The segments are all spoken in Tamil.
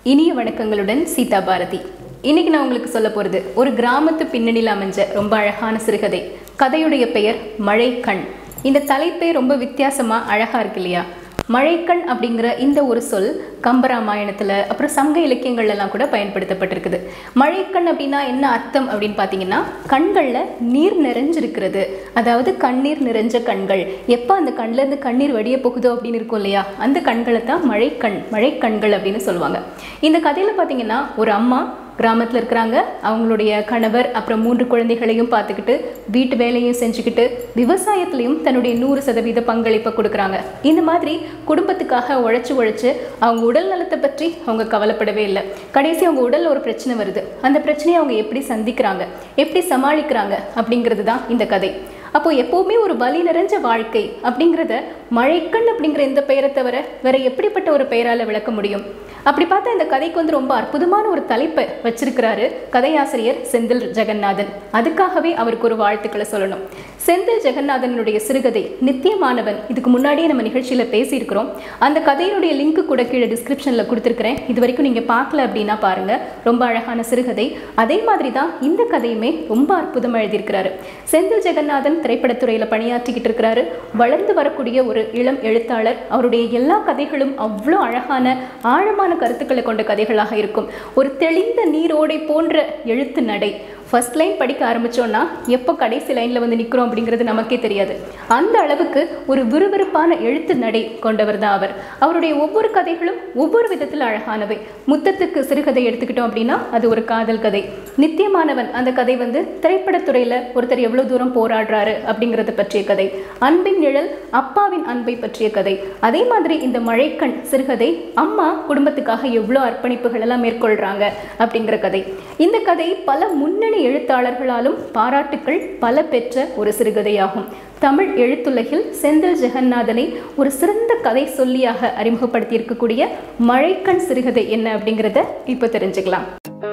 இனிய வணக்கங்களுடன் சீதா பாரதி இன்னைக்கு நான் உங்களுக்கு சொல்ல போகிறது ஒரு கிராமத்து பின்னணியில் அமைஞ்ச ரொம்ப அழகான சிறுகதை கதையுடைய பெயர் மழைக்கண் இந்த தலைப்பே ரொம்ப வித்தியாசமாக அழகாக இருக்கு இல்லையா மழைக்கண் அப்படிங்கிற இந்த ஒரு சொல் கம்பராமாயணத்தில் அப்புறம் சங்க இலக்கியங்கள்லாம் கூட பயன்படுத்தப்பட்டிருக்குது மழைக்கண் அப்படின்னா என்ன அர்த்தம் அப்படின்னு பார்த்தீங்கன்னா கண்களில் நீர் நிறைஞ்சிருக்கிறது அதாவது கண்ணீர் நிறைஞ்ச கண்கள் எப்போ அந்த கண்ணிலேருந்து கண்ணீர் வடிய போகுதோ அப்படின்னு இருக்கும் இல்லையா அந்த கண்களை தான் மழைக்கண் மழைக்கண்கள் அப்படின்னு சொல்லுவாங்க இந்த கதையில் பார்த்தீங்கன்னா ஒரு அம்மா கிராமத்தில் இருக்கிறாங்க அவங்களுடைய கணவர் அப்புறம் மூன்று குழந்தைகளையும் பார்த்துக்கிட்டு வீட்டு வேலையும் செஞ்சுக்கிட்டு விவசாயத்துலேயும் தன்னுடைய நூறு சதவீத பங்களிப்பை கொடுக்குறாங்க இந்த மாதிரி குடும்பத்துக்காக உழைச்சி உழைச்சி அவங்க உடல் நலத்தை பற்றி அவங்க கவலைப்படவே இல்லை கடைசி அவங்க உடல்ல ஒரு பிரச்சனை வருது அந்த பிரச்சனையை அவங்க எப்படி சந்திக்கிறாங்க எப்படி சமாளிக்கிறாங்க அப்படிங்கிறது தான் இந்த கதை அப்போ எப்போவுமே ஒரு வலி நிறைஞ்ச வாழ்க்கை அப்படிங்கிறத மழைக்கண் அப்படிங்கிற இந்த பெயரை தவிர வேற எப்படிப்பட்ட ஒரு பெயரால் விளக்க முடியும் அப்படி பார்த்தா இந்த கதைக்கு வந்து ரொம்ப அற்புதமான ஒரு தலைப்பை வச்சிருக்கிறாரு கதையாசிரியர் செந்தில் ஜெகநாதன் அதுக்காகவே அவருக்கு ஒரு வாழ்த்துக்களை சொல்லணும் செந்தில் ஜெகநாதனுடைய சிறுகதை நித்தியமானவன் இதுக்கு முன்னாடியே நம்ம நிகழ்ச்சியில் பேசியிருக்கிறோம் அந்த கதையினுடைய லிங்க் கூட கீழே டிஸ்கிரிப்ஷனில் கொடுத்துருக்கிறேன் இது வரைக்கும் நீங்கள் பார்க்கல அப்படின்னா பாருங்க ரொம்ப அழகான சிறுகதை அதே மாதிரி தான் இந்த கதையுமே ரொம்ப அற்புதமாக எழுதியிருக்கிறாரு செந்தில் ஜெகநாதன் திரைப்படத்துறையில் பணியாற்றிக்கிட்டு இருக்கிறாரு வளர்ந்து வரக்கூடிய ஒரு இளம் எழுத்தாளர் அவருடைய எல்லா கதைகளும் அவ்வளோ அழகான ஆழமான கருத்துக்களை கொண்ட கதைகளாக இருக்கும் ஒரு தெளிந்த நீரோடை போன்ற எழுத்து நடை ஃபர்ஸ்ட் லைன் படிக்க ஆரம்பித்தோன்னா எப்போ கடைசி லைனில் வந்து நிற்கிறோம் அப்படிங்கிறது நமக்கே தெரியாது அந்த அளவுக்கு ஒரு விறுவிறுப்பான எழுத்து நடை கொண்டவர் தான் அவர் அவருடைய ஒவ்வொரு கதைகளும் ஒவ்வொரு விதத்தில் அழகானவை முத்தத்துக்கு சிறுகதை எடுத்துக்கிட்டோம் அப்படின்னா அது ஒரு காதல் கதை நித்தியமானவன் அந்த கதை வந்து திரைப்படத்துறையில் ஒருத்தர் எவ்வளோ தூரம் போராடுறாரு அப்படிங்கிறத பற்றிய கதை அன்பின் நிழல் அப்பாவின் அன்பை பற்றிய கதை அதே மாதிரி இந்த மழைக்கண் சிறுகதை அம்மா குடும்பத்துக்காக எவ்வளோ அர்ப்பணிப்புகள் எல்லாம் மேற்கொள்கிறாங்க அப்படிங்கிற கதை இந்த கதை பல முன்னணி எழுத்தாளர்களாலும் பாராட்டுக்கள் பல பெற்ற ஒரு சிறுகதையாகும் தமிழ் எழுத்துலகில் செந்தில் ஜெகநாதனை ஒரு சிறந்த கதை சொல்லியாக அறிமுகப்படுத்தி இருக்கக்கூடிய மழைக்கண் சிறுகதை என்ன அப்படிங்கிறத இப்போ தெரிஞ்சுக்கலாம்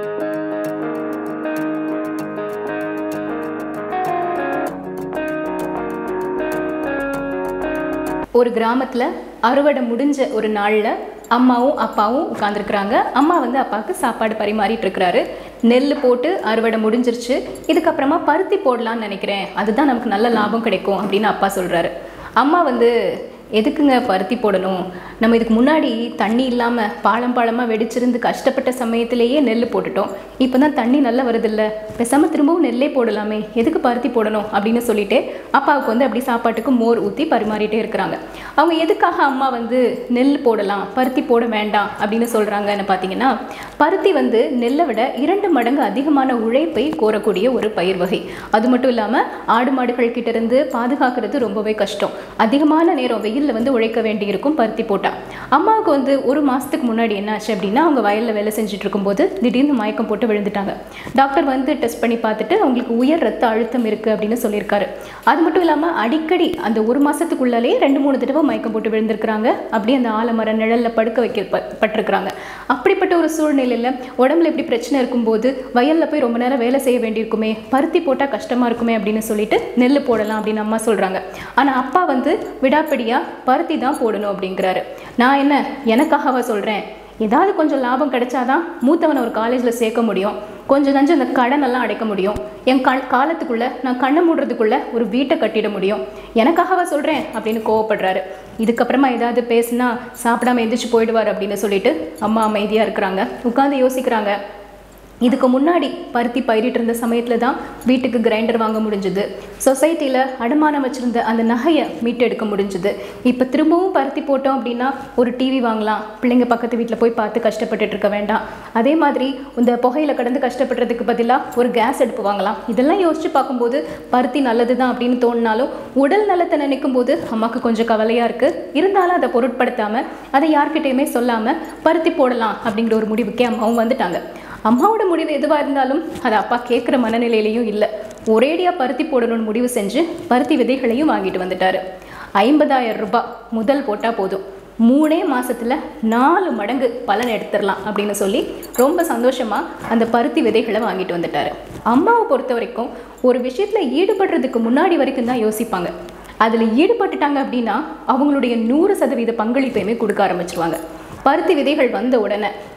ஒரு கிராமத்தில் அறுவடை முடிஞ்ச ஒரு நாளில் அம்மாவும் அப்பாவும் உட்காந்துருக்குறாங்க அம்மா வந்து அப்பாவுக்கு சாப்பாடு பரிமாறிட்டு இருக்கிறாரு நெல் போட்டு அறுவடை முடிஞ்சிருச்சு இதுக்கப்புறமா பருத்தி போடலான்னு நினைக்கிறேன் அதுதான் நமக்கு நல்ல லாபம் கிடைக்கும் அப்படின்னு அப்பா சொல்கிறாரு அம்மா வந்து எதுக்குங்க பருத்தி போடணும் நம்ம இதுக்கு முன்னாடி தண்ணி இல்லாமல் பாலம் பாலமாக வெடிச்சிருந்து கஷ்டப்பட்ட சமயத்திலேயே நெல் போட்டுட்டோம் இப்போ தான் தண்ணி நல்லா வருதில்ல பேசாமல் திரும்பவும் நெல்லே போடலாமே எதுக்கு பருத்தி போடணும் அப்படின்னு சொல்லிட்டு அப்பாவுக்கு வந்து அப்படி சாப்பாட்டுக்கு மோர் ஊற்றி பரிமாறிட்டே இருக்கிறாங்க அவங்க எதுக்காக அம்மா வந்து நெல் போடலாம் பருத்தி போட வேண்டாம் அப்படின்னு சொல்கிறாங்கன்னு பார்த்தீங்கன்னா பருத்தி வந்து நெல்லை விட இரண்டு மடங்கு அதிகமான உழைப்பை கோரக்கூடிய ஒரு பயிர் வகை அது மட்டும் இல்லாமல் ஆடு மாடுகள் கிட்ட இருந்து பாதுகாக்கிறது ரொம்பவே கஷ்டம் அதிகமான நேரம் வெயிலில் வந்து உழைக்க வேண்டியிருக்கும் பருத்தி போட்டால் அம்மாவுக்கு வந்து ஒரு மாதத்துக்கு முன்னாடி என்னாச்சு அப்படின்னா அவங்க வயலில் வேலை செஞ்சுட்டு இருக்கும்போது திடீர்னு மயக்கம் போட்டு விழுந்துட்டாங்க டாக்டர் வந்து டெஸ்ட் பண்ணி பார்த்துட்டு அவங்களுக்கு உயர் ரத்த அழுத்தம் இருக்குது அப்படின்னு சொல்லியிருக்காரு அது மட்டும் இல்லாமல் அடிக்கடி அந்த ஒரு மாதத்துக்குள்ளாலே ரெண்டு மூணு தடவை மயக்கம் போட்டு விழுந்திருக்கிறாங்க அப்படியே அந்த ஆலமர நிழலில் படுக்க வைக்க ப- பட்டிருக்கிறாங்க அப்படிப்பட்ட ஒரு சூழ்நிலையில் உடம்புல இப்படி பிரச்சனை இருக்கும்போது வயலில் போய் ரொம்ப நேரம் வேலை செய்ய வேண்டியிருக்குமே பருத்தி போட்டால் கஷ்டமாக இருக்குமே அப்படின்னு சொல்லிட்டு நெல் போடலாம் அப்படின்னு அம்மா சொல்கிறாங்க ஆனால் அப்பா வந்து விடாப்பிடியாக பருத்தி தான் போடணும் அப்படிங்கிறாரு நான் என்ன எனக்காகவா சொல்கிறேன் ஏதாவது கொஞ்சம் லாபம் கிடைச்சாதான் மூத்தவனை ஒரு காலேஜில் சேர்க்க முடியும் கொஞ்சம் கொஞ்சம் இந்த கடன் எல்லாம் அடைக்க முடியும் என் கண் காலத்துக்குள்ளே நான் கண்ணை மூடுறதுக்குள்ளே ஒரு வீட்டை கட்டிட முடியும் எனக்காகவா சொல்கிறேன் அப்படின்னு கோவப்படுறாரு இதுக்கப்புறமா ஏதாவது பேசுனா சாப்பிடாம எந்திரிச்சு போயிடுவார் அப்படின்னு சொல்லிட்டு அம்மா அமைதியாக இருக்கிறாங்க உட்காந்து யோசிக்கிறாங்க இதுக்கு முன்னாடி பருத்தி பயிரிட்டு இருந்த சமயத்தில் தான் வீட்டுக்கு கிரைண்டர் வாங்க முடிஞ்சுது சொசைட்டியில் அடமானம் வச்சுருந்த அந்த நகையை மீட்டெடுக்க முடிஞ்சுது இப்போ திரும்பவும் பருத்தி போட்டோம் அப்படின்னா ஒரு டிவி வாங்கலாம் பிள்ளைங்க பக்கத்து வீட்டில் போய் பார்த்து கஷ்டப்பட்டுட்டு இருக்க வேண்டாம் அதே மாதிரி இந்த புகையில கடந்து கஷ்டப்படுறதுக்கு பதிலாக ஒரு கேஸ் அடுப்பு வாங்கலாம் இதெல்லாம் யோசிச்சு பார்க்கும்போது பருத்தி நல்லது தான் அப்படின்னு தோணினாலும் உடல் நலத்தை நினைக்கும் போது அம்மாவுக்கு கொஞ்சம் கவலையாக இருக்குது இருந்தாலும் அதை பொருட்படுத்தாமல் அதை யார்கிட்டயுமே சொல்லாமல் பருத்தி போடலாம் அப்படிங்கிற ஒரு முடிவுக்கே அம்மாவும் வந்துட்டாங்க அம்மாவோட முடிவு எதுவாக இருந்தாலும் அது அப்பா கேட்குற மனநிலையிலையும் இல்லை ஒரேடியாக பருத்தி போடணும்னு முடிவு செஞ்சு பருத்தி விதைகளையும் வாங்கிட்டு வந்துட்டாரு ஐம்பதாயிரம் ரூபாய் முதல் போட்டால் போதும் மூணே மாசத்துல நாலு மடங்கு பலன் எடுத்துடலாம் அப்படின்னு சொல்லி ரொம்ப சந்தோஷமாக அந்த பருத்தி விதைகளை வாங்கிட்டு வந்துட்டாரு அம்மாவை பொறுத்த வரைக்கும் ஒரு விஷயத்தில் ஈடுபடுறதுக்கு முன்னாடி வரைக்கும் தான் யோசிப்பாங்க அதில் ஈடுபட்டுட்டாங்க அப்படின்னா அவங்களுடைய நூறு சதவீத பங்களிப்பையுமே கொடுக்க ஆரம்பிச்சிருவாங்க பருத்தி விதைகள் வந்த உடனே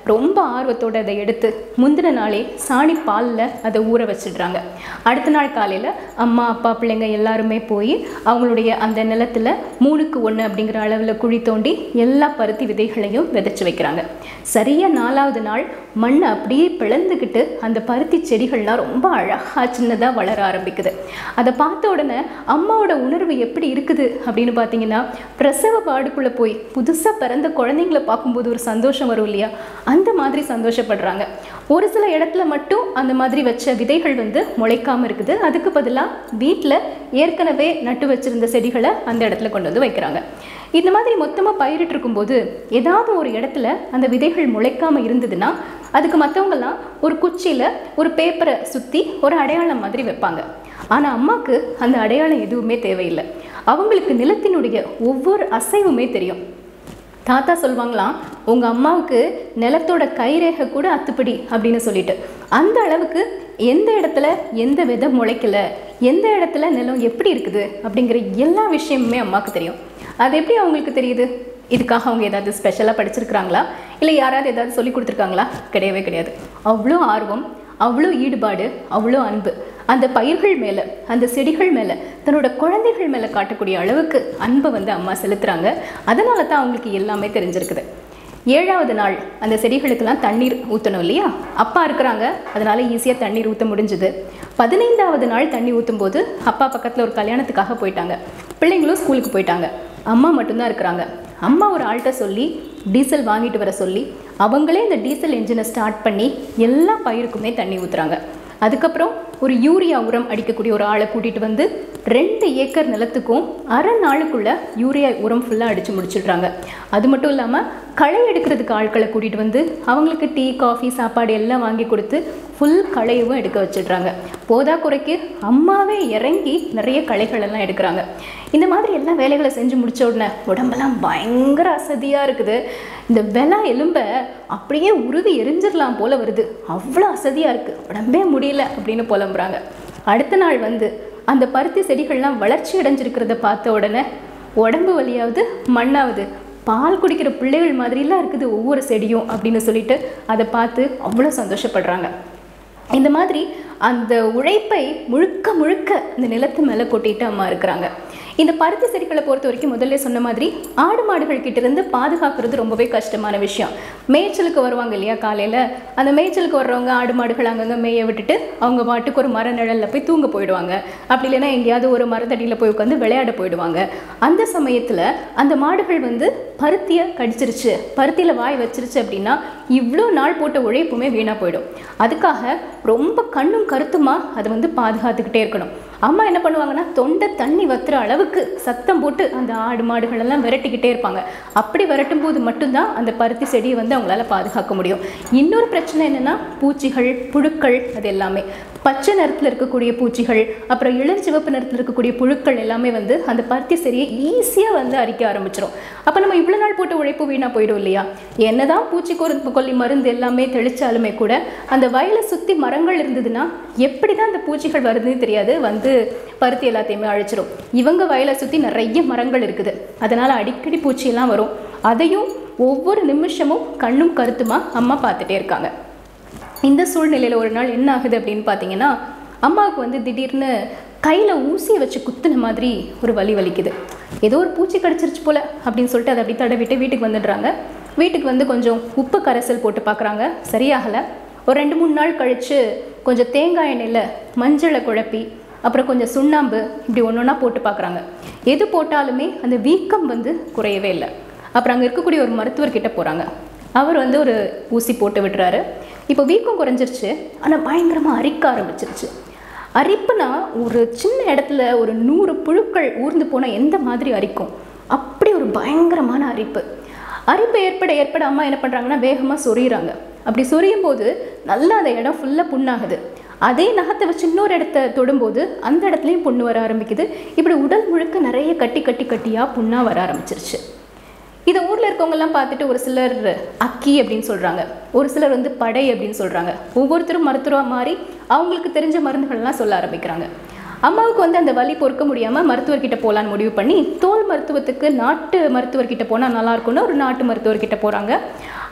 ரொம்ப ஆர்வத்தோட அதை எடுத்து முந்தின நாளே சாணி பாலில் அதை ஊற வச்சிடுறாங்க அடுத்த நாள் காலையில் அம்மா அப்பா பிள்ளைங்க எல்லாருமே போய் அவங்களுடைய அந்த நிலத்தில் மூணுக்கு ஒன்று அப்படிங்கிற அளவில் குழி தோண்டி எல்லா பருத்தி விதைகளையும் விதைச்சு வைக்கிறாங்க சரியாக நாலாவது நாள் மண்ணை அப்படியே பிளந்துக்கிட்டு அந்த பருத்தி செடிகள்லாம் ரொம்ப அழகாக சின்னதாக வளர ஆரம்பிக்குது அதை பார்த்த உடனே அம்மாவோட உணர்வு எப்படி இருக்குது அப்படின்னு பார்த்தீங்கன்னா பிரசவ வார்டுக்குள்ளே போய் புதுசாக பிறந்த குழந்தைங்கள பார்க்கும்போது ஒரு சந்தோஷம் வரும் இல்லையா அந்த மாதிரி சந்தோஷப்படுறாங்க ஒரு சில இடத்துல மட்டும் அந்த மாதிரி வச்ச விதைகள் வந்து முளைக்காம இருக்குது அதுக்கு பதிலாக வீட்டில் ஏற்கனவே நட்டு வச்சிருந்த செடிகளை அந்த இடத்துல கொண்டு வந்து வைக்கிறாங்க இந்த மாதிரி மொத்தமாக பயிரிட்டு இருக்கும்போது ஏதாவது ஒரு இடத்துல அந்த விதைகள் முளைக்காம இருந்ததுன்னா அதுக்கு மற்றவங்கெல்லாம் ஒரு குச்சியில் ஒரு பேப்பரை சுற்றி ஒரு அடையாளம் மாதிரி வைப்பாங்க ஆனால் அம்மாவுக்கு அந்த அடையாளம் எதுவுமே தேவையில்லை அவங்களுக்கு நிலத்தினுடைய ஒவ்வொரு அசைவுமே தெரியும் தாத்தா சொல்லுவாங்களாம் உங்கள் அம்மாவுக்கு நிலத்தோட கைரேகை கூட அத்துப்படி அப்படின்னு சொல்லிட்டு அந்த அளவுக்கு எந்த இடத்துல எந்த விதை முளைக்கல எந்த இடத்துல நிலம் எப்படி இருக்குது அப்படிங்கிற எல்லா விஷயமுமே அம்மாவுக்கு தெரியும் அது எப்படி அவங்களுக்கு தெரியுது இதுக்காக அவங்க ஏதாவது ஸ்பெஷலாக படிச்சிருக்கிறாங்களா இல்லை யாராவது ஏதாவது சொல்லி கொடுத்துருக்காங்களா கிடையவே கிடையாது அவ்வளோ ஆர்வம் அவ்வளோ ஈடுபாடு அவ்வளோ அன்பு அந்த பயிர்கள் மேலே அந்த செடிகள் மேலே தன்னோட குழந்தைகள் மேலே காட்டக்கூடிய அளவுக்கு அன்பை வந்து அம்மா செலுத்துகிறாங்க அதனால தான் அவங்களுக்கு எல்லாமே தெரிஞ்சிருக்குது ஏழாவது நாள் அந்த செடிகளுக்கெல்லாம் தண்ணீர் ஊற்றணும் இல்லையா அப்பா இருக்கிறாங்க அதனால ஈஸியாக தண்ணீர் ஊற்ற முடிஞ்சுது பதினைந்தாவது நாள் தண்ணி ஊற்றும் போது அப்பா பக்கத்தில் ஒரு கல்யாணத்துக்காக போயிட்டாங்க பிள்ளைங்களும் ஸ்கூலுக்கு போயிட்டாங்க அம்மா மட்டும்தான் இருக்கிறாங்க அம்மா ஒரு ஆள்கிட்ட சொல்லி டீசல் வாங்கிட்டு வர சொல்லி அவங்களே இந்த டீசல் என்ஜினை ஸ்டார்ட் பண்ணி எல்லா பயிருக்குமே தண்ணி ஊற்றுறாங்க அதுக்கப்புறம் ஒரு யூரியா உரம் அடிக்கக்கூடிய ஒரு ஆளை கூட்டிகிட்டு வந்து ரெண்டு ஏக்கர் நிலத்துக்கும் அரை நாளுக்குள்ள யூரியா உரம் ஃபுல்லாக அடித்து முடிச்சிடுறாங்க அது மட்டும் இல்லாமல் களை எடுக்கிறதுக்கு ஆட்களை கூட்டிகிட்டு வந்து அவங்களுக்கு டீ காஃபி சாப்பாடு எல்லாம் வாங்கி கொடுத்து ஃபுல் களையவும் எடுக்க வச்சிடுறாங்க போதா குறைக்கு அம்மாவே இறங்கி நிறைய களைகள் எல்லாம் எடுக்கிறாங்க இந்த மாதிரி எல்லா வேலைகளை செஞ்சு முடிச்ச உடனே உடம்பெல்லாம் பயங்கர அசதியாக இருக்குது இந்த வெலா எலும்பை அப்படியே உருவி எரிஞ்சிடலாம் போல வருது அவ்வளோ அசதியாக இருக்குது உடம்பே முடியல அப்படின்னு புலம்புறாங்க அடுத்த நாள் வந்து அந்த பருத்தி செடிகள்லாம் வளர்ச்சி அடைஞ்சிருக்கிறத பார்த்த உடனே உடம்பு வலியாவது மண்ணாவது பால் குடிக்கிற பிள்ளைகள் மாதிரிலாம் இருக்குது ஒவ்வொரு செடியும் அப்படின்னு சொல்லிட்டு அதை பார்த்து அவ்வளோ சந்தோஷப்படுறாங்க இந்த மாதிரி அந்த உழைப்பை முழுக்க முழுக்க இந்த நிலத்து மேலே கொட்டிட்டு அம்மா இருக்கிறாங்க இந்த பருத்தி செடிகளை பொறுத்த வரைக்கும் முதல்ல சொன்ன மாதிரி ஆடு மாடுகள் கிட்ட இருந்து பாதுகாக்கிறது ரொம்பவே கஷ்டமான விஷயம் மேய்ச்சலுக்கு வருவாங்க இல்லையா காலையில் அந்த மேய்ச்சலுக்கு வர்றவங்க ஆடு மாடுகள் அங்கங்கே மேய விட்டுட்டு அவங்க பாட்டுக்கு ஒரு மர நிழலில் போய் தூங்க போயிடுவாங்க அப்படி இல்லைன்னா எங்கேயாவது ஒரு மரத்தடியில் போய் உட்காந்து விளையாட போயிடுவாங்க அந்த சமயத்தில் அந்த மாடுகள் வந்து பருத்தியை கடிச்சிருச்சு பருத்தியில் வாய் வச்சிருச்சு அப்படின்னா இவ்வளோ நாள் போட்ட உழைப்புமே வீணாக போயிடும் அதுக்காக ரொம்ப கண்ணும் கருத்துமா அதை வந்து பாதுகாத்துக்கிட்டே இருக்கணும் அம்மா என்ன பண்ணுவாங்கன்னா தொண்டை தண்ணி வத்துற அளவுக்கு சத்தம் போட்டு அந்த ஆடு மாடுகள் எல்லாம் விரட்டிக்கிட்டே இருப்பாங்க அப்படி விரட்டும் போது மட்டும்தான் அந்த பருத்தி செடியை வந்து அவங்களால பாதுகாக்க முடியும் இன்னொரு பிரச்சனை என்னன்னா பூச்சிகள் புழுக்கள் அது எல்லாமே பச்சை நிறத்தில் இருக்கக்கூடிய பூச்சிகள் அப்புறம் இளஞ்சிவப்பு நிறத்தில் இருக்கக்கூடிய புழுக்கள் எல்லாமே வந்து அந்த பருத்தி செடியை ஈஸியாக வந்து அரிக்க ஆரம்பிச்சிடும் அப்போ நம்ம இவ்வளோ நாள் போட்ட உழைப்பு வீணாக போயிடும் இல்லையா என்னதான் பூச்சி கொரு- கொல்லி மருந்து எல்லாமே தெளிச்சாலுமே கூட அந்த வயலை சுற்றி மரங்கள் இருந்ததுன்னா எப்படி தான் அந்த பூச்சிகள் வருதுன்னு தெரியாது வந்து பருத்தி எல்லாத்தையுமே அழிச்சிடும் இவங்க வயலை சுற்றி நிறைய மரங்கள் இருக்குது அதனால் அடிக்கடி பூச்சியெல்லாம் வரும் அதையும் ஒவ்வொரு நிமிஷமும் கண்ணும் கருத்துமா அம்மா பார்த்துட்டே இருக்காங்க இந்த சூழ்நிலையில் ஒரு நாள் என்ன ஆகுது அப்படின்னு பார்த்தீங்கன்னா அம்மாவுக்கு வந்து திடீர்னு கையில் ஊசியை வச்சு குத்துன மாதிரி ஒரு வலி வலிக்குது ஏதோ ஒரு பூச்சி கடிச்சிருச்சு போல அப்படின்னு சொல்லிட்டு அதை அப்படி தடவிட்டு வீட்டுக்கு வந்துடுறாங்க வீட்டுக்கு வந்து கொஞ்சம் உப்பு கரைசல் போட்டு பார்க்குறாங்க சரியாகலை ஒரு ரெண்டு மூணு நாள் கழித்து கொஞ்சம் தேங்காய் எண்ணெயில் மஞ்சளை குழப்பி அப்புறம் கொஞ்சம் சுண்ணாம்பு இப்படி ஒன்று ஒன்றா போட்டு பார்க்குறாங்க எது போட்டாலுமே அந்த வீக்கம் வந்து குறையவே இல்லை அப்புறம் அங்கே இருக்கக்கூடிய ஒரு மருத்துவர்கிட்ட போகிறாங்க அவர் வந்து ஒரு ஊசி போட்டு விடுறாரு இப்போ வீக்கம் குறைஞ்சிருச்சு ஆனால் பயங்கரமாக அரிக்க ஆரம்பிச்சிருச்சு அரிப்புனா ஒரு சின்ன இடத்துல ஒரு நூறு புழுக்கள் ஊர்ந்து போனால் எந்த மாதிரி அரிக்கும் அப்படி ஒரு பயங்கரமான அரிப்பு அரிப்பு ஏற்பட ஏற்பட அம்மா என்ன பண்ணுறாங்கன்னா வேகமாக சொரியிறாங்க அப்படி சொரியும் போது நல்லா அந்த இடம் ஃபுல்லாக புண்ணாகுது அதே நகத்தை வச்சு இன்னொரு இடத்த தொடும்போது அந்த இடத்துலையும் புண்ணு வர ஆரம்பிக்குது இப்படி உடல் முழுக்க நிறைய கட்டி கட்டி கட்டியாக புண்ணாக வர ஆரம்பிச்சிருச்சு இதை ஊரில் இருக்கவங்கெல்லாம் பார்த்துட்டு ஒரு சிலர் அக்கி அப்படின்னு சொல்கிறாங்க ஒரு சிலர் வந்து படை அப்படின்னு சொல்கிறாங்க ஒவ்வொருத்தரும் மருத்துவராக மாறி அவங்களுக்கு தெரிஞ்ச மருந்துகள்லாம் சொல்ல ஆரம்பிக்கிறாங்க அம்மாவுக்கு வந்து அந்த வலி பொறுக்க முடியாமல் மருத்துவர்கிட்ட போகலான்னு முடிவு பண்ணி தோல் மருத்துவத்துக்கு நாட்டு மருத்துவர்கிட்ட போனால் நல்லா இருக்கும்னு ஒரு நாட்டு மருத்துவர்கிட்ட போகிறாங்க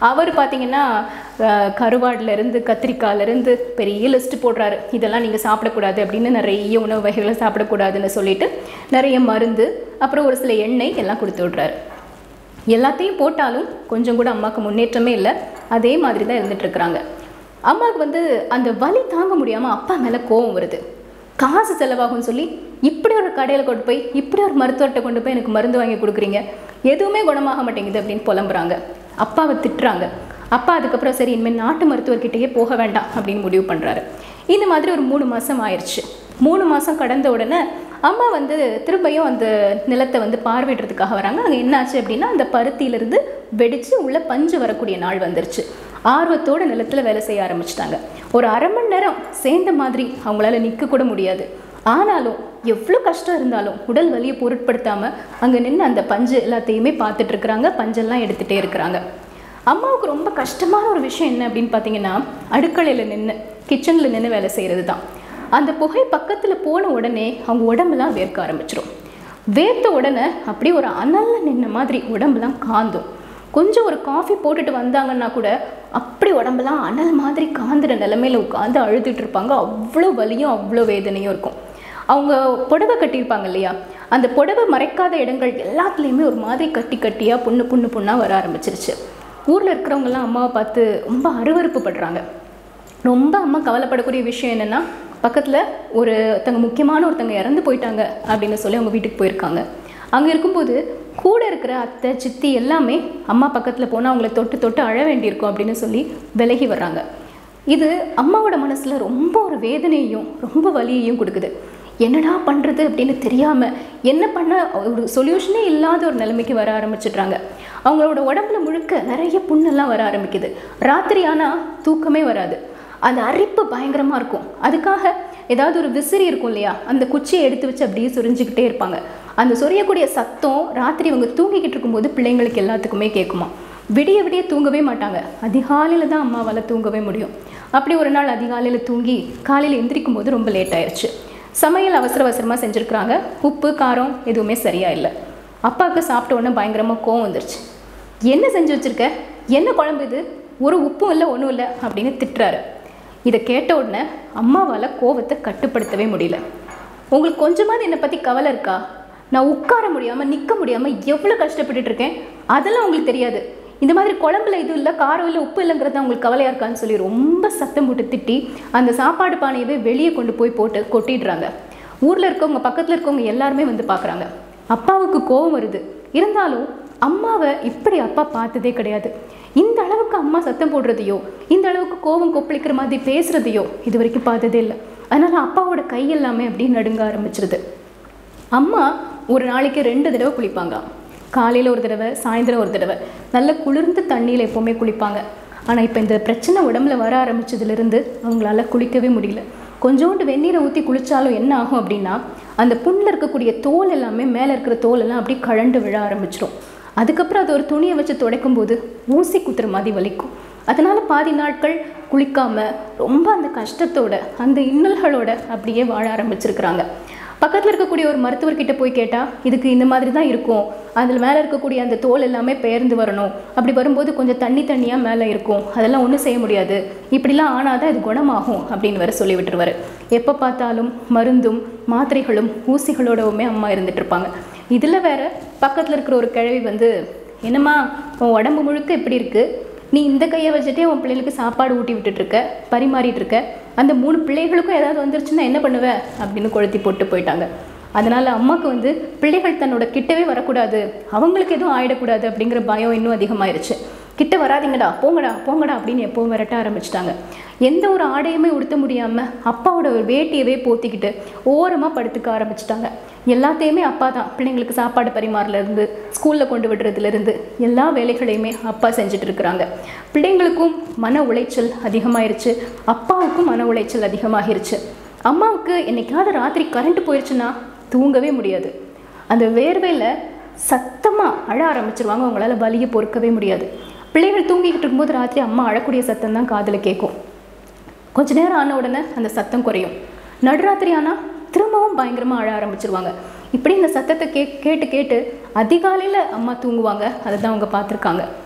அவர் பார்த்தீங்கன்னா அஹ், கருவாடுல இருந்து கத்திரிக்காயில இருந்து பெரிய லிஸ்ட் போடுறாரு இதெல்லாம் நீங்கள் சாப்பிடக்கூடாது அப்படின்னு நிறைய உணவு வகைகளை சாப்பிடக்கூடாதுன்னு சொல்லிட்டு நிறைய மருந்து அப்புறம் ஒரு சில எண்ணெய் எல்லாம் கொடுத்து விட்றாரு எல்லாத்தையும் போட்டாலும் கொஞ்சம் கூட அம்மாவுக்கு முன்னேற்றமே இல்லை அதே மாதிரி தான் இருந்துட்டு இருக்கிறாங்க அம்மாவுக்கு வந்து அந்த வலி தாங்க முடியாமல் அப்பா மேலே கோவம் வருது காசு செலவாகும்னு சொல்லி இப்படி ஒரு கடையில் கொண்டு போய் இப்படி ஒரு மருத்துவர்கிட்ட கொண்டு போய் எனக்கு மருந்து வாங்கி கொடுக்குறீங்க எதுவுமே குணமாக மாட்டேங்குது அப்படின்னு புலம்புறாங்க அப்பாவை திட்டுறாங்க அப்பா அதுக்கப்புறம் சரி இனிமேல் நாட்டு மருத்துவர்கிட்டயே போக வேண்டாம் அப்படின்னு முடிவு பண்ணுறாரு இந்த மாதிரி ஒரு மூணு மாதம் ஆயிடுச்சு மூணு மாதம் கடந்த உடனே அம்மா வந்து திரும்பியும் அந்த நிலத்தை வந்து பார்வையிடுறதுக்காக வராங்க அங்கே என்னாச்சு அப்படின்னா அந்த பருத்தியிலிருந்து வெடித்து உள்ள பஞ்சு வரக்கூடிய நாள் வந்துருச்சு ஆர்வத்தோட நிலத்தில் வேலை செய்ய ஆரம்பிச்சிட்டாங்க ஒரு அரை மணி நேரம் சேர்ந்த மாதிரி அவங்களால நிற்க கூட முடியாது ஆனாலும் எவ்வளோ கஷ்டம் இருந்தாலும் உடல் வலியை பொருட்படுத்தாமல் அங்கே நின்று அந்த பஞ்சு எல்லாத்தையுமே பார்த்துட்டு இருக்கிறாங்க பஞ்செல்லாம் எடுத்துகிட்டே இருக்கிறாங்க அம்மாவுக்கு ரொம்ப கஷ்டமான ஒரு விஷயம் என்ன அப்படின்னு பார்த்தீங்கன்னா அடுக்கலையில் நின்று கிச்சனில் நின்று வேலை செய்கிறது தான் அந்த புகை பக்கத்தில் போன உடனே அவங்க உடம்பெல்லாம் வேர்க்க ஆரம்பிச்சிடும் வேர்த்த உடனே அப்படியே ஒரு அனல்ல நின்ன மாதிரி உடம்பெல்லாம் காந்தும் கொஞ்சம் ஒரு காஃபி போட்டுட்டு வந்தாங்கன்னா கூட அப்படி உடம்பெல்லாம் அனல் மாதிரி காந்துற நிலமையில உட்காந்து அழுதுட்டு இருப்பாங்க அவ்வளோ வலியும் அவ்வளோ வேதனையும் இருக்கும் அவங்க புடவை கட்டியிருப்பாங்க இல்லையா அந்த புடவை மறைக்காத இடங்கள் எல்லாத்துலேயுமே ஒரு மாதிரி கட்டி கட்டியாக புண்ணு புண்ணு புண்ணாக வர ஆரம்பிச்சிருச்சு ஊரில் இருக்கிறவங்கெல்லாம் அம்மாவை பார்த்து ரொம்ப அருவருப்பு படுறாங்க ரொம்ப அம்மா கவலைப்படக்கூடிய விஷயம் என்னென்னா பக்கத்தில் ஒரு தங்க முக்கியமான ஒருத்தங்க இறந்து போயிட்டாங்க அப்படின்னு சொல்லி அவங்க வீட்டுக்கு போயிருக்காங்க அங்கே இருக்கும்போது கூட இருக்கிற அத்தை சித்தி எல்லாமே அம்மா பக்கத்தில் போனால் அவங்கள தொட்டு தொட்டு அழ வேண்டியிருக்கும் அப்படின்னு சொல்லி விலகி வர்றாங்க இது அம்மாவோட மனசில் ரொம்ப ஒரு வேதனையையும் ரொம்ப வலியையும் கொடுக்குது என்னடா பண்ணுறது அப்படின்னு தெரியாமல் என்ன பண்ண ஒரு சொல்யூஷனே இல்லாத ஒரு நிலைமைக்கு வர ஆரம்பிச்சிடுறாங்க அவங்களோட உடம்புல முழுக்க நிறைய புண்ணெல்லாம் வர ஆரம்பிக்குது ராத்திரி ஆனால் தூக்கமே வராது அந்த அரிப்பு பயங்கரமாக இருக்கும் அதுக்காக ஏதாவது ஒரு விசிறி இருக்கும் இல்லையா அந்த குச்சியை எடுத்து வச்சு அப்படியே சொரிஞ்சுக்கிட்டே இருப்பாங்க அந்த சொரியக்கூடிய சத்தம் ராத்திரி இவங்க தூங்கிக்கிட்டு இருக்கும்போது பிள்ளைங்களுக்கு எல்லாத்துக்குமே கேட்குமா விடிய விடிய தூங்கவே மாட்டாங்க அதிகாலையில் தான் அம்மாவால் தூங்கவே முடியும் அப்படி ஒரு நாள் அதிகாலையில் தூங்கி காலையில் எந்திரிக்கும் போது ரொம்ப லேட் ஆயிடுச்சு சமையல் அவசர அவசரமாக செஞ்சுருக்குறாங்க உப்பு காரம் எதுவுமே சரியா இல்லை அப்பாவுக்கு சாப்பிட்ட உடனே பயங்கரமாக கோவம் வந்துருச்சு என்ன செஞ்சு வச்சிருக்க என்ன குழம்பு இது ஒரு உப்பும் இல்லை ஒன்றும் இல்லை அப்படின்னு திட்டுறாரு இதை கேட்ட உடனே அம்மாவால் கோவத்தை கட்டுப்படுத்தவே முடியல உங்களுக்கு கொஞ்சமாவது என்னை பற்றி கவலை இருக்கா நான் உட்கார முடியாமல் நிற்க முடியாமல் எவ்வளோ கஷ்டப்பட்டுட்டு இருக்கேன் அதெல்லாம் உங்களுக்கு தெரியாது இந்த மாதிரி குழம்புல இது இல்லை காரம் இல்லை உப்பு இல்லைங்கிறது உங்களுக்கு கவலையாக இருக்கான்னு சொல்லி ரொம்ப சத்தம் போட்டு திட்டி அந்த சாப்பாடு பானையவே வெளியே கொண்டு போய் போட்டு கொட்டிடுறாங்க ஊரில் இருக்கவங்க பக்கத்தில் இருக்கவங்க எல்லாருமே வந்து பார்க்குறாங்க அப்பாவுக்கு கோவம் வருது இருந்தாலும் அம்மாவை இப்படி அப்பா பார்த்ததே கிடையாது இந்த அளவுக்கு அம்மா சத்தம் போடுறதையோ இந்த அளவுக்கு கோவம் கொப்பளிக்கிற மாதிரி பேசுறதையோ இது வரைக்கும் பார்த்ததே இல்லை அதனால அப்பாவோட கை எல்லாமே அப்படியே நடுங்க ஆரம்பிச்சிருது அம்மா ஒரு நாளைக்கு ரெண்டு தடவை குளிப்பாங்க காலையில் ஒரு தடவை சாயந்தரம் ஒரு தடவை நல்ல குளிர்ந்த தண்ணியில் எப்போவுமே குளிப்பாங்க ஆனால் இப்போ இந்த பிரச்சனை உடம்புல வர ஆரம்பிச்சதுலேருந்து அவங்களால குளிக்கவே முடியல கொஞ்சோண்டு வெந்நீரை ஊற்றி குளித்தாலும் என்ன ஆகும் அப்படின்னா அந்த புண்ணில் இருக்கக்கூடிய தோல் எல்லாமே மேலே இருக்கிற தோல் எல்லாம் அப்படியே கழண்டு விழ ஆரம்பிச்சிடும் அதுக்கப்புறம் அது ஒரு துணியை வச்சு துடைக்கும் போது ஊசி குத்துற மாதிரி வலிக்கும் அதனால பாதி நாட்கள் குளிக்காம ரொம்ப அந்த கஷ்டத்தோட அந்த இன்னல்களோட அப்படியே வாழ ஆரம்பிச்சிருக்கிறாங்க பக்கத்தில் இருக்கக்கூடிய ஒரு மருத்துவர்கிட்ட போய் கேட்டால் இதுக்கு இந்த மாதிரி தான் இருக்கும் அதில் மேலே இருக்கக்கூடிய அந்த தோல் எல்லாமே பெயர்ந்து வரணும் அப்படி வரும்போது கொஞ்சம் தண்ணி தண்ணியாக மேலே இருக்கும் அதெல்லாம் ஒன்றும் செய்ய முடியாது இப்படிலாம் ஆனால் தான் இது குணமாகும் அப்படின்னு வேற சொல்லி விட்டுருவாரு எப்போ பார்த்தாலும் மருந்தும் மாத்திரைகளும் ஊசிகளோடவுமே அம்மா இருந்துட்டு இருப்பாங்க இதில் வேற பக்கத்தில் இருக்கிற ஒரு கிழவி வந்து என்னம்மா உன் உடம்பு முழுக்க இப்படி இருக்கு நீ இந்த கையை வச்சுட்டே உன் பிள்ளைகளுக்கு சாப்பாடு ஊட்டி விட்டுட்டு இருக்க பரிமாறிட்டு இருக்க அந்த மூணு பிள்ளைகளுக்கும் ஏதாவது வந்துருச்சுன்னா என்ன பண்ணுவ அப்படின்னு கொளுத்தி போட்டு போயிட்டாங்க அதனால அம்மாவுக்கு வந்து பிள்ளைகள் தன்னோட கிட்டவே வரக்கூடாது அவங்களுக்கு எதுவும் ஆயிடக்கூடாது அப்படிங்கிற பயம் இன்னும் அதிகமாயிருச்சு கிட்ட வராதீங்கடா போங்கடா போங்கடா அப்படின்னு எப்பவும் விரட்ட ஆரம்பிச்சிட்டாங்க எந்த ஒரு ஆடையுமே உடுத்த முடியாமல் அப்பாவோட ஒரு வேட்டியவே போத்திக்கிட்டு ஓரமாக படுத்துக்க ஆரம்பிச்சிட்டாங்க எல்லாத்தையுமே அப்பா தான் பிள்ளைங்களுக்கு சாப்பாடு பரிமாறலேருந்து ஸ்கூலில் கொண்டு விடுறதுலேருந்து எல்லா வேலைகளையுமே அப்பா செஞ்சுட்டு இருக்கிறாங்க பிள்ளைங்களுக்கும் மன உளைச்சல் அதிகமாயிருச்சு அப்பாவுக்கும் மன உளைச்சல் அதிகமாகிருச்சு அம்மாவுக்கு என்னைக்காவது ராத்திரி கரண்ட் போயிடுச்சுன்னா தூங்கவே முடியாது அந்த வேர்வையில் சத்தமாக அழ ஆரம்பிச்சிருவாங்க அவங்களால வலியை பொறுக்கவே முடியாது பிள்ளைகள் தூங்கிக்கிட்டு இருக்கும்போது ராத்திரி அம்மா அழக்கூடிய சத்தம் தான் காதில் கேட்கும் கொஞ்ச நேரம் ஆன உடனே அந்த சத்தம் குறையும் நடுராத்திரி ஆனால் திரும்பவும் பயங்கரமாக அழ ஆரம்பிச்சிருவாங்க இப்படி இந்த சத்தத்தை கே கேட்டு கேட்டு அதிகாலையில் அம்மா தூங்குவாங்க அதை தான் அவங்க பார்த்துருக்காங்க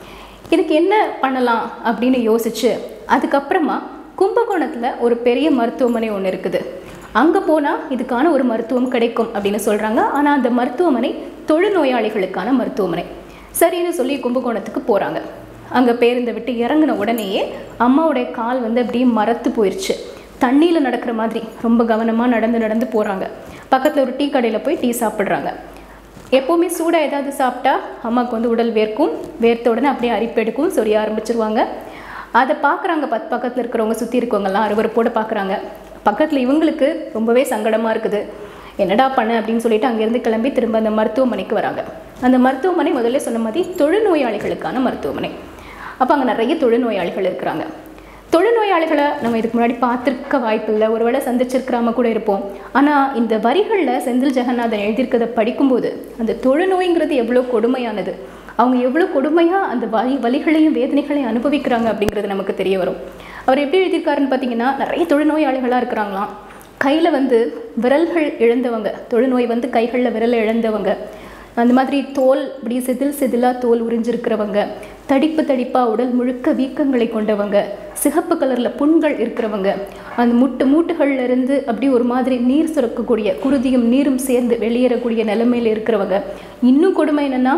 இதுக்கு என்ன பண்ணலாம் அப்படின்னு யோசிச்சு அதுக்கப்புறமா கும்பகோணத்தில் ஒரு பெரிய மருத்துவமனை ஒன்று இருக்குது அங்கே போனால் இதுக்கான ஒரு மருத்துவம் கிடைக்கும் அப்படின்னு சொல்கிறாங்க ஆனால் அந்த மருத்துவமனை தொழுநோயாளிகளுக்கான மருத்துவமனை சரின்னு சொல்லி கும்பகோணத்துக்கு போகிறாங்க அங்கே பேருந்தை விட்டு இறங்கின உடனேயே அம்மாவுடைய கால் வந்து அப்படியே மரத்து போயிடுச்சு தண்ணியில் நடக்கிற மாதிரி ரொம்ப கவனமாக நடந்து நடந்து போகிறாங்க பக்கத்தில் ஒரு டீ கடையில் போய் டீ சாப்பிட்றாங்க எப்போவுமே சூடாக ஏதாவது சாப்பிட்டா அம்மாவுக்கு வந்து உடல் வேர்க்கும் வேர்த்த உடனே அப்படியே அரிப்பெடுக்கும் சொரிய ஆரம்பிச்சிருவாங்க அதை பார்க்குறாங்க பத் பக்கத்தில் இருக்கிறவங்க சுற்றி இருக்கவங்கலாம் அருவருப்போடு பார்க்குறாங்க பக்கத்தில் இவங்களுக்கு ரொம்பவே சங்கடமாக இருக்குது என்னடா பண்ண அப்படின்னு சொல்லிட்டு அங்கேருந்து கிளம்பி திரும்ப அந்த மருத்துவமனைக்கு வராங்க அந்த மருத்துவமனை முதல்ல சொன்ன மாதிரி தொழுநோயாளிகளுக்கான மருத்துவமனை அப்போ அங்கே நிறைய தொழுநோயாளிகள் இருக்கிறாங்க தொழுநோயாளிகளை நம்ம இதுக்கு முன்னாடி பார்த்துருக்க வாய்ப்பில்லை ஒருவேளை சந்திச்சிருக்கிறாம கூட இருப்போம் ஆனால் இந்த வரிகளில் செந்தில் ஜெகநாதன் எழுதியிருக்கிறத படிக்கும்போது அந்த தொழுநோய்ங்கிறது எவ்வளோ கொடுமையானது அவங்க எவ்வளோ கொடுமையாக அந்த வலி வலிகளையும் வேதனைகளையும் அனுபவிக்கிறாங்க அப்படிங்கிறது நமக்கு தெரிய வரும் அவர் எப்படி எழுதியிருக்காருன்னு பார்த்தீங்கன்னா நிறைய தொழுநோயாளிகளாக இருக்கிறாங்களாம் கையில் வந்து விரல்கள் இழந்தவங்க தொழுநோய் வந்து கைகளில் விரல் இழந்தவங்க அந்த மாதிரி தோல் இப்படி செதில் செதிலாக தோல் உறிஞ்சிருக்கிறவங்க தடிப்பு தடிப்பாக உடல் முழுக்க வீக்கங்களை கொண்டவங்க சிகப்பு கலரில் புண்கள் இருக்கிறவங்க அந்த முட்டு மூட்டுகள்ல இருந்து அப்படி ஒரு மாதிரி நீர் சுரக்கக்கூடிய குருதியும் நீரும் சேர்ந்து வெளியேறக்கூடிய நிலைமையில் இருக்கிறவங்க இன்னும் கொடுமை என்னென்னா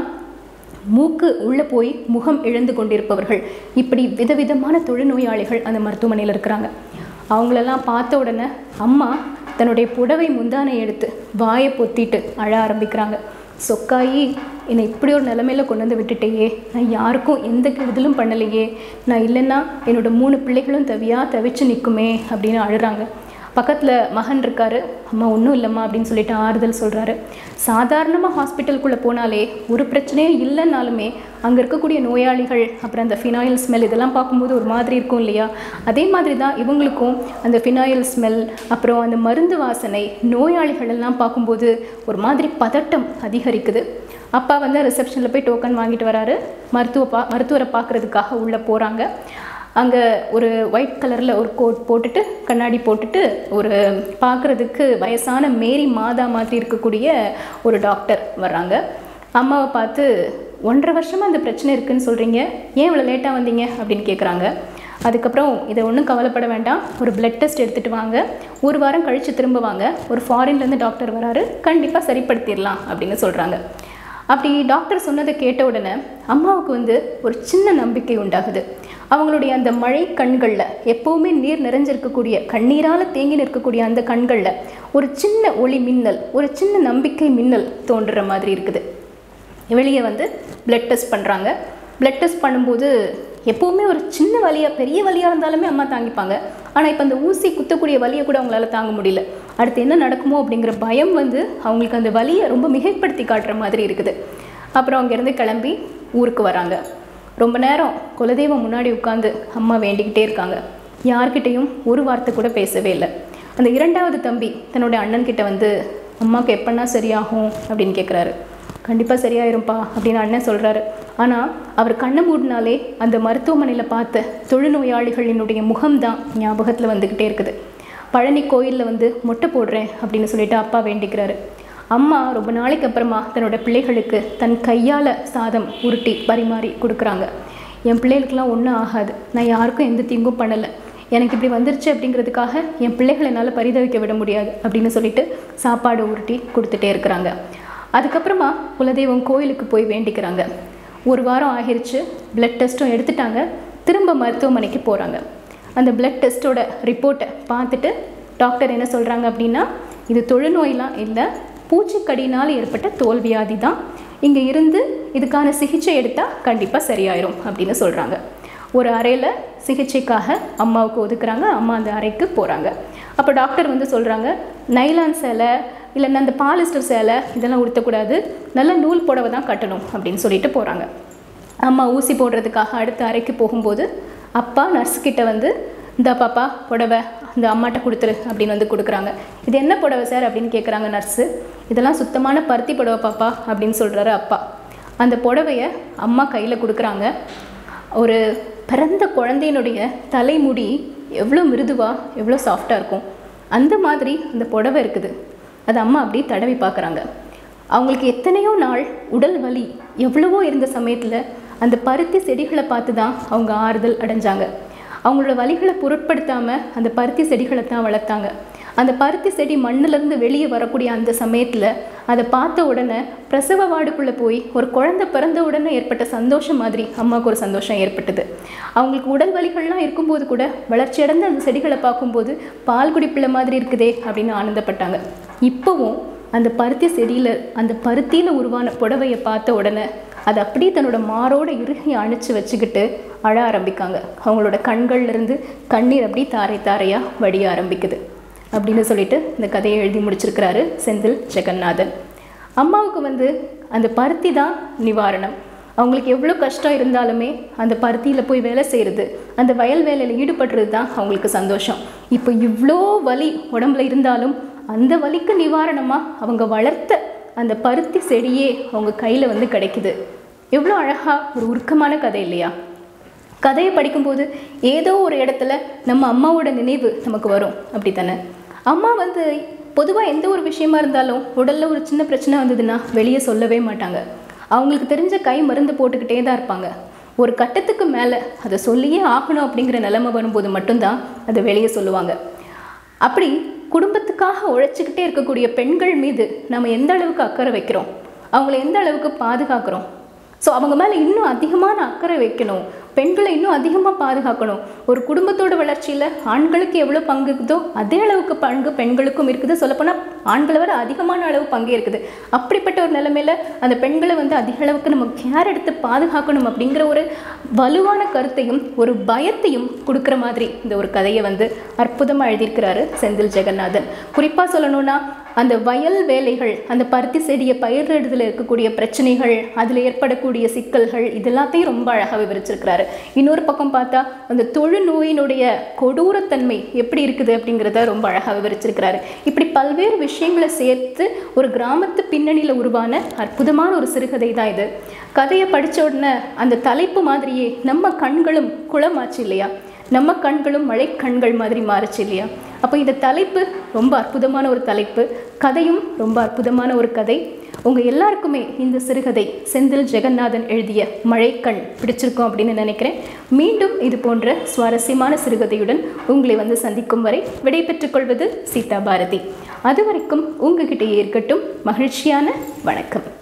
மூக்கு உள்ளே போய் முகம் இழந்து கொண்டிருப்பவர்கள் இப்படி விதவிதமான தொழுநோயாளிகள் அந்த மருத்துவமனையில் இருக்கிறாங்க அவங்களெல்லாம் பார்த்த உடனே அம்மா தன்னுடைய புடவை முந்தானை எடுத்து வாயை பொத்திட்டு அழ ஆரம்பிக்கிறாங்க சொக்காயி என்னை இப்படி ஒரு நிலமையில கொண்டு வந்து விட்டுட்டேயே நான் யாருக்கும் எந்த கெடுதலும் பண்ணலையே நான் இல்லைன்னா என்னோட மூணு பிள்ளைகளும் தவியாக தவிச்சு நிற்குமே அப்படின்னு அழுறாங்க பக்கத்தில் மகன் இருக்காரு அம்மா ஒன்றும் இல்லைம்மா அப்படின்னு சொல்லிட்டு ஆறுதல் சொல்கிறாரு சாதாரணமாக ஹாஸ்பிட்டலுக்குள்ளே போனாலே ஒரு பிரச்சனையும் இல்லைனாலுமே அங்கே இருக்கக்கூடிய நோயாளிகள் அப்புறம் அந்த ஃபினாயில் ஸ்மெல் இதெல்லாம் பார்க்கும்போது ஒரு மாதிரி இருக்கும் இல்லையா அதே மாதிரி தான் இவங்களுக்கும் அந்த ஃபினாயில் ஸ்மெல் அப்புறம் அந்த மருந்து வாசனை நோயாளிகள் எல்லாம் பார்க்கும்போது ஒரு மாதிரி பதட்டம் அதிகரிக்குது அப்பா வந்து ரிசப்ஷனில் போய் டோக்கன் வாங்கிட்டு வராரு மருத்துவ பா மருத்துவரை பார்க்குறதுக்காக உள்ளே போகிறாங்க அங்கே ஒரு ஒயிட் கலரில் ஒரு கோட் போட்டுட்டு கண்ணாடி போட்டுட்டு ஒரு பார்க்குறதுக்கு வயசான மேரி மாதா மாதிரி இருக்கக்கூடிய ஒரு டாக்டர் வர்றாங்க அம்மாவை பார்த்து ஒன்றரை வருஷமாக அந்த பிரச்சனை இருக்குன்னு சொல்கிறீங்க ஏன் இவ்வளோ லேட்டாக வந்தீங்க அப்படின்னு கேட்குறாங்க அதுக்கப்புறம் இதை ஒன்றும் கவலைப்பட வேண்டாம் ஒரு பிளட் டெஸ்ட் எடுத்துகிட்டு வாங்க ஒரு வாரம் கழித்து திரும்ப வாங்க ஒரு ஃபாரின்லேருந்து டாக்டர் வராரு கண்டிப்பாக சரிப்படுத்திடலாம் அப்படின்னு சொல்கிறாங்க அப்படி டாக்டர் சொன்னதை கேட்ட உடனே அம்மாவுக்கு வந்து ஒரு சின்ன நம்பிக்கை உண்டாகுது அவங்களுடைய அந்த மழை கண்களில் எப்போவுமே நீர் நிறைஞ்சிருக்கக்கூடிய கண்ணீரால் தேங்கி நிற்கக்கூடிய அந்த கண்களில் ஒரு சின்ன ஒளி மின்னல் ஒரு சின்ன நம்பிக்கை மின்னல் தோன்றுற மாதிரி இருக்குது வெளியே வந்து பிளட் டெஸ்ட் பண்ணுறாங்க பிளட் டெஸ்ட் பண்ணும்போது எப்போவுமே ஒரு சின்ன வலியாக பெரிய வலியாக இருந்தாலுமே அம்மா தாங்கிப்பாங்க ஆனால் இப்போ அந்த ஊசி குத்தக்கூடிய வலியை கூட அவங்களால தாங்க முடியல அடுத்து என்ன நடக்குமோ அப்படிங்கிற பயம் வந்து அவங்களுக்கு அந்த வலியை ரொம்ப மிகைப்படுத்தி காட்டுற மாதிரி இருக்குது அப்புறம் அங்கேருந்து கிளம்பி ஊருக்கு வராங்க ரொம்ப நேரம் குலதெய்வம் முன்னாடி உட்காந்து அம்மா வேண்டிக்கிட்டே இருக்காங்க யார்கிட்டேயும் ஒரு வார்த்தை கூட பேசவே இல்லை அந்த இரண்டாவது தம்பி தன்னுடைய அண்ணன்கிட்ட வந்து அம்மாவுக்கு எப்பன்னா சரியாகும் அப்படின்னு கேட்குறாரு கண்டிப்பாக சரியாயிரும்ப்பா அப்படின்னு அண்ணன் சொல்கிறாரு ஆனால் அவர் கண்ணை மூடினாலே அந்த மருத்துவமனையில் பார்த்த தொழுநோயாளிகளினுடைய முகம்தான் ஞாபகத்தில் வந்துக்கிட்டே இருக்குது பழனி கோயிலில் வந்து மொட்டை போடுறேன் அப்படின்னு சொல்லிட்டு அப்பா வேண்டிக்கிறாரு அம்மா ரொம்ப நாளைக்கு அப்புறமா தன்னோட பிள்ளைகளுக்கு தன் கையால் சாதம் உருட்டி பரிமாறி கொடுக்குறாங்க என் பிள்ளைகளுக்கெல்லாம் ஒன்றும் ஆகாது நான் யாருக்கும் எந்த தீங்கும் பண்ணலை எனக்கு இப்படி வந்துருச்சு அப்படிங்கிறதுக்காக என் பிள்ளைகளை என்னால் பரிதவிக்க விட முடியாது அப்படின்னு சொல்லிட்டு சாப்பாடு உருட்டி கொடுத்துட்டே இருக்கிறாங்க அதுக்கப்புறமா குலதெய்வம் கோயிலுக்கு போய் வேண்டிக்கிறாங்க ஒரு வாரம் ஆகிருச்சு பிளட் டெஸ்ட்டும் எடுத்துட்டாங்க திரும்ப மருத்துவமனைக்கு போகிறாங்க அந்த பிளட் டெஸ்ட்டோட ரிப்போர்ட்டை பார்த்துட்டு டாக்டர் என்ன சொல்கிறாங்க அப்படின்னா இது தொழுநோயெலாம் இல்லை பூச்சிக்கடினால் ஏற்பட்ட தோல் வியாதி தான் இங்கே இருந்து இதுக்கான சிகிச்சை எடுத்தால் கண்டிப்பாக சரியாயிரும் அப்படின்னு சொல்கிறாங்க ஒரு அறையில் சிகிச்சைக்காக அம்மாவுக்கு ஒதுக்குறாங்க அம்மா அந்த அறைக்கு போகிறாங்க அப்போ டாக்டர் வந்து சொல்கிறாங்க நைலான் சேலை இல்லைன்னா அந்த பாலிஸ்டர் சேலை இதெல்லாம் உடுத்தக்கூடாது நல்ல நூல் புடவை தான் கட்டணும் அப்படின்னு சொல்லிட்டு போகிறாங்க அம்மா ஊசி போடுறதுக்காக அடுத்த அறைக்கு போகும்போது அப்பா நர்ஸுக்கிட்ட வந்து இந்த பாப்பா புடவை இந்த அம்மாட்ட கொடுத்துரு அப்படின்னு வந்து கொடுக்குறாங்க இது என்ன புடவை சார் அப்படின்னு கேட்குறாங்க நர்ஸு இதெல்லாம் சுத்தமான பருத்தி புடவை பாப்பா அப்படின்னு சொல்கிறாரு அப்பா அந்த புடவைய அம்மா கையில் கொடுக்குறாங்க ஒரு பிறந்த குழந்தையினுடைய தலைமுடி எவ்வளோ மிருதுவாக எவ்வளோ சாஃப்டாக இருக்கும் அந்த மாதிரி அந்த புடவை இருக்குது அது அம்மா அப்படியே தடவி பார்க்குறாங்க அவங்களுக்கு எத்தனையோ நாள் உடல் வலி எவ்வளவோ இருந்த சமயத்தில் அந்த பருத்தி செடிகளை பார்த்து தான் அவங்க ஆறுதல் அடைஞ்சாங்க அவங்களோட வலிகளை பொருட்படுத்தாமல் அந்த பருத்தி செடிகளை தான் வளர்த்தாங்க அந்த பருத்தி செடி மண்ணிலேருந்து வெளியே வரக்கூடிய அந்த சமயத்தில் அதை பார்த்த உடனே பிரசவ வார்டுக்குள்ளே போய் ஒரு குழந்தை பிறந்த உடனே ஏற்பட்ட சந்தோஷம் மாதிரி அம்மாவுக்கு ஒரு சந்தோஷம் ஏற்பட்டது அவங்களுக்கு உடல் வலிகள்லாம் இருக்கும்போது கூட வளர்ச்சியடைந்த அந்த செடிகளை பார்க்கும்போது பால் குடிப்பிள்ள மாதிரி இருக்குதே அப்படின்னு ஆனந்தப்பட்டாங்க இப்போவும் அந்த பருத்தி செடியில் அந்த பருத்தியில் உருவான புடவையை பார்த்த உடனே அதை அப்படியே தன்னோட மாரோட இறுகி அணைச்சி வச்சுக்கிட்டு அழ ஆரம்பிக்காங்க அவங்களோட கண்கள்ல இருந்து கண்ணீர் அப்படி தாரை தாரையாக வடிய ஆரம்பிக்குது அப்படின்னு சொல்லிட்டு இந்த கதையை எழுதி முடிச்சிருக்கிறாரு செந்தில் ஜெகநாதன் அம்மாவுக்கு வந்து அந்த பருத்தி தான் நிவாரணம் அவங்களுக்கு எவ்வளோ கஷ்டம் இருந்தாலுமே அந்த பருத்தியில் போய் வேலை செய்கிறது அந்த வயல் வேலையில் ஈடுபடுறது தான் அவங்களுக்கு சந்தோஷம் இப்போ இவ்வளோ வலி உடம்புல இருந்தாலும் அந்த வலிக்கு நிவாரணமாக அவங்க வளர்த்த அந்த பருத்தி செடியே அவங்க கையில் வந்து கிடைக்குது எவ்வளோ அழகாக ஒரு உருக்கமான கதை இல்லையா கதையை படிக்கும்போது ஏதோ ஒரு இடத்துல நம்ம அம்மாவோட நினைவு நமக்கு வரும் அப்படி தானே அம்மா வந்து பொதுவாக எந்த ஒரு விஷயமா இருந்தாலும் உடலில் ஒரு சின்ன பிரச்சனை வந்ததுன்னா வெளியே சொல்லவே மாட்டாங்க அவங்களுக்கு தெரிஞ்ச கை மருந்து போட்டுக்கிட்டே தான் இருப்பாங்க ஒரு கட்டத்துக்கு மேலே அதை சொல்லியே ஆகணும் அப்படிங்கிற நிலைமை வரும்போது மட்டும்தான் அதை வெளியே சொல்லுவாங்க அப்படி குடும்பத்துக்காக உழைச்சிக்கிட்டே இருக்கக்கூடிய பெண்கள் மீது நம்ம எந்த அளவுக்கு அக்கறை வைக்கிறோம் அவங்கள எந்த அளவுக்கு பாதுகாக்கிறோம் ஸோ அவங்க மேலே இன்னும் அதிகமான அக்கறை வைக்கணும் பெண்களை இன்னும் அதிகமாக பாதுகாக்கணும் ஒரு குடும்பத்தோட வளர்ச்சியில் ஆண்களுக்கு எவ்வளோ பங்கு இருக்குதோ அதே அளவுக்கு பங்கு பெண்களுக்கும் இருக்குது சொல்லப்போனால் ஆண்களை விட அதிகமான அளவு பங்கே இருக்குது அப்படிப்பட்ட ஒரு நிலைமையில அந்த பெண்களை வந்து அதிக அளவுக்கு நம்ம கேர் எடுத்து பாதுகாக்கணும் அப்படிங்கிற ஒரு வலுவான கருத்தையும் ஒரு பயத்தையும் கொடுக்குற மாதிரி இந்த ஒரு கதையை வந்து அற்புதமாக எழுதியிருக்கிறாரு செந்தில் ஜெகநாதன் குறிப்பாக சொல்லணும்னா அந்த வயல் வேலைகள் அந்த பருத்தி செடியை பயிரிடுறதுல இருக்கக்கூடிய பிரச்சனைகள் அதில் ஏற்படக்கூடிய சிக்கல்கள் இது எல்லாத்தையும் ரொம்ப அழகாக விவரிச்சிருக்கிறாரு இன்னொரு பக்கம் பார்த்தா அந்த தொழுநோயினுடைய கொடூரத்தன்மை எப்படி இருக்குது அப்படிங்கிறத ரொம்ப அழகாக விவரிச்சிருக்கிறாரு இப்படி பல்வேறு விஷயங்களை சேர்த்து ஒரு கிராமத்து பின்னணியில் உருவான அற்புதமான ஒரு சிறுகதை தான் இது கதையை படித்த உடனே அந்த தலைப்பு மாதிரியே நம்ம கண்களும் குளமாச்சு இல்லையா நம்ம கண்களும் மழை கண்கள் மாதிரி மாறுச்சு இல்லையா அப்போ இந்த தலைப்பு ரொம்ப அற்புதமான ஒரு தலைப்பு கதையும் ரொம்ப அற்புதமான ஒரு கதை உங்கள் எல்லாருக்குமே இந்த சிறுகதை செந்தில் ஜெகநாதன் எழுதிய மழைக்கண் பிடிச்சிருக்கும் அப்படின்னு நினைக்கிறேன் மீண்டும் இது போன்ற சுவாரஸ்யமான சிறுகதையுடன் உங்களை வந்து சந்திக்கும் வரை விடை பெற்றுக்கொள்வது சீதா பாரதி அது வரைக்கும் உங்ககிட்டயே இருக்கட்டும் மகிழ்ச்சியான வணக்கம்